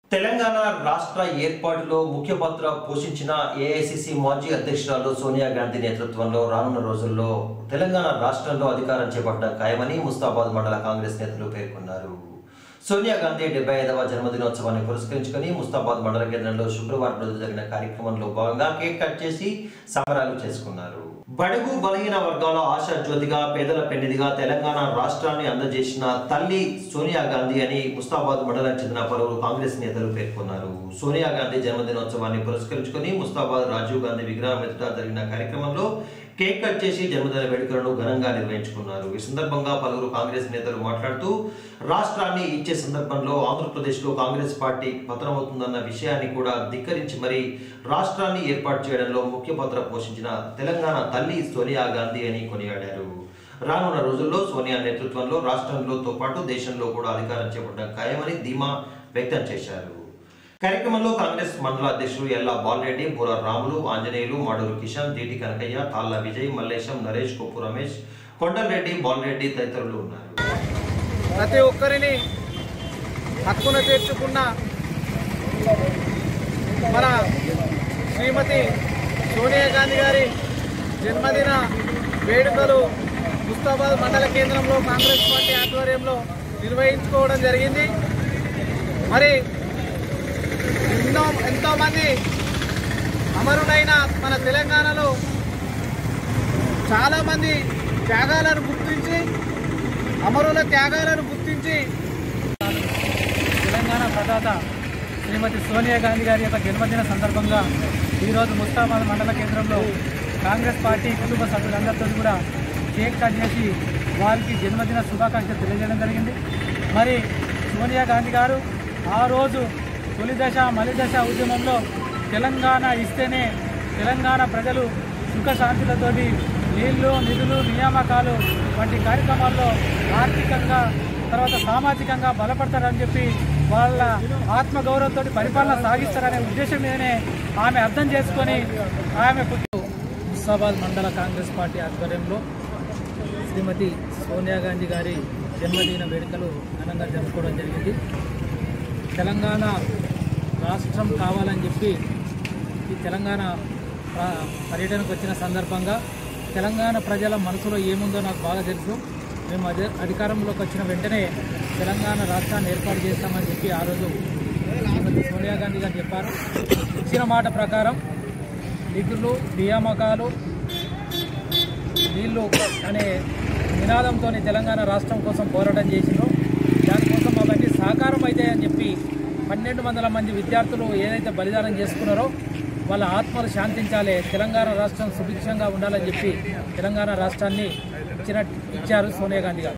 తెలంగాణ రాష్ట్ర ఏర్పాటులో ముఖ్య పాత్ర పోషించిన ఏఐసిసి మాజీ అధ్యక్షురాలు సోనియా గాంధీ నేతృత్వంలో రానున్న రోజుల్లో తెలంగాణ రాష్ట్రంలో అధికారం చేపట్టడం ఖాయమని ముస్తాబాద్ మండల కాంగ్రెస్ నేతలు పేర్కొన్నారు సోనియా గాంధీ డెబ్బై ఐదవ జన్మదినోత్సవాన్ని పురస్కరించుకొని ముస్తాబాద్ మండల కేంద్రంలో శుక్రవారం రోజు జరిగిన కార్యక్రమంలో భాగంగా కేక్ కట్ చేసి సంబరాలు చేసుకున్నారు బడుగు బలహీన వర్గాల ఆశా జ్యోతిగా పేదల పెన్నిదిగా తెలంగాణ రాష్ట్రాన్ని అందజేసిన తల్లి సోనియా గాంధీ అని ముస్తాబాద్ మండలానికి చెందిన పలువురు కాంగ్రెస్ నేతలు పేర్కొన్నారు సోనియా గాంధీ జన్మదినోత్సవాన్ని పురస్కరించుకొని ముస్తాబాద్ రాజీవ్ గాంధీ విగ్రహం ఎదుట జరిగిన కార్యక్రమంలో కేక్ కట్ చేసి జన్మదిన వేడుకలను ఘనంగా నిర్వహించుకున్నారు ఈ సందర్భంగా పలువురు కాంగ్రెస్ నేతలు మాట్లాడుతూ రాష్ట్రాన్ని ఇచ్చే సందర్భంలో ఆంధ్రప్రదేశ్లో కాంగ్రెస్ పార్టీ పతనమవుతుందన్న విషయాన్ని కూడా ధిక్కరించి మరి రాష్ట్రాన్ని ఏర్పాటు చేయడంలో ముఖ్య పాత్ర పోషించిన తెలంగాణ తల్లి సోనియా గాంధీ అని కొనియాడారు రానున్న రోజుల్లో సోనియా నేతృత్వంలో రాష్ట్రంలోతో పాటు దేశంలో కూడా అధికారం చేపట్టడం ఖాయమని ధీమా వ్యక్తం చేశారు కార్యక్రమంలో కాంగ్రెస్ మండల అధ్యక్షుడు ఎల్లా బాలరెడ్డి బూర రాములు ఆంజనేయులు మాడూరు కిషన్ దీటి కనకయ్య తాళ్ళ విజయ్ మల్లేశం నరేష్ కొప్పు రమేష్ కొండలరెడ్డి బాలరెడ్డి తదితరులు ఉన్నారు ప్రతి ఒక్కరిని హక్కున చేర్చుకున్న మన శ్రీమతి సోనియా గాంధీ గారి జన్మదిన వేడుకలు ముస్తాబాద్ మండల కేంద్రంలో కాంగ్రెస్ పార్టీ ఆధ్వర్యంలో నిర్వహించుకోవడం జరిగింది మరి ఎన్నో ఎంతోమంది అమరులైన మన తెలంగాణలో చాలామంది త్యాగాలను గుర్తించి అమరుల త్యాగాలను గుర్తించి తెలంగాణ ప్రదాత శ్రీమతి సోనియా గాంధీ గారి యొక్క జన్మదిన సందర్భంగా ఈరోజు ముస్తాబాద్ మండల కేంద్రంలో కాంగ్రెస్ పార్టీ కుటుంబ సభ్యులందరితో కూడా కేక్ కట్ చేసి వారికి జన్మదిన శుభాకాంక్షలు తెలియజేయడం జరిగింది మరి సోనియా గాంధీ గారు ఆ రోజు తొలి దశ మలి దశ ఉద్యమంలో తెలంగాణ ఇస్తేనే తెలంగాణ ప్రజలు సుఖశాంతులతోటి నీళ్లు నిధులు నియామకాలు వంటి కార్యక్రమాల్లో ఆర్థికంగా తర్వాత సామాజికంగా బలపడతారని చెప్పి వాళ్ళ ఆత్మగౌరవంతో పరిపాలన సాగిస్తారనే ఉద్దేశం మీదనే ఆమె అర్థం చేసుకొని ఆమె ముస్తాబాద్ మండల కాంగ్రెస్ పార్టీ ఆధ్వర్యంలో శ్రీమతి సోనియా గాంధీ గారి జన్మదిన వేడుకలు ఘనంగా జరుపుకోవడం జరిగింది తెలంగాణ రాష్ట్రం కావాలని చెప్పి ఈ తెలంగాణ ప్ర- పర్యటనకు వచ్చిన సందర్భంగా తెలంగాణ ప్రజల మనసులో ఏముందో నాకు బాగా తెలుసు మేము అదే అధికారంలోకి వచ్చిన వెంటనే తెలంగాణ రాష్ట్రాన్ని ఏర్పాటు చేస్తామని చెప్పి ఆ రోజు శ్రీమతి సోనియా గాంధీ గారు చెప్పారు ఇచ్చిన మాట ప్రకారం నిధులు నియామకాలు నీళ్లు అనే నినాదంతో తెలంగాణ రాష్ట్రం కోసం పోరాటం చేసిండ్రు దానికోసం అవన్నీ సాకారం అవుతాయని చెప్పి పన్నెండు వందల మంది విద్యార్థులు ఏదైతే బలిదానం చేసుకున్నారో వాళ్ళ ఆత్మలు శాంతించాలి తెలంగాణ రాష్ట్రం సుభిక్షంగా ఉండాలని చెప్పి తెలంగాణ రాష్ట్రాన్ని ఇచ్చిన ఇచ్చారు సోనియా గాంధీ గారు